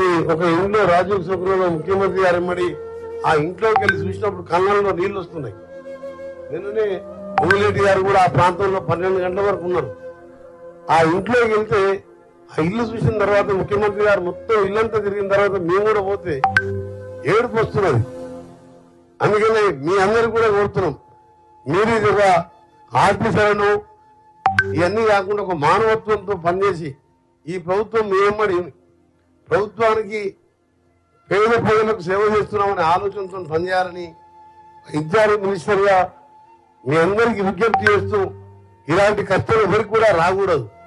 ఒక ఇంట్లో రాజీవ్ సుగ్రలో ముఖ్యమంత్రి గారు ఎమ్మడి ఆ ఇంట్లోకి వెళ్ళి చూసినప్పుడు కళ్ళల్లో నీళ్లు వస్తున్నాయి నిన్ననే భూమిరెడ్డి గారు కూడా ఆ ప్రాంతంలో పన్నెండు గంటల వరకు ఉన్నారు ఆ ఇంట్లోకి వెళ్తే ఆ ఇల్లు చూసిన తర్వాత ముఖ్యమంత్రి గారు మొత్తం ఇల్లంతా తిరిగిన తర్వాత మేము కూడా పోతే ఏడుపు వస్తున్నది అందుకనే మీ అందరు కూడా కోరుతున్నాం మీరు ఇది ఒక ఆర్టిసలను ఇవన్నీ కాకుండా ఒక మానవత్వంతో పనిచేసి ఈ ప్రభుత్వం మీ వెంబడి ప్రభుత్వానికి పేద ప్రజలకు సేవ చేస్తున్నామనే ఆలోచనతో పనిచేయాలని ఇన్ఛార్జ్ మినిస్టర్ గా మీ అందరికి విజ్ఞప్తి చేస్తూ ఇలాంటి కష్టం ఎవరికి కూడా రాకూడదు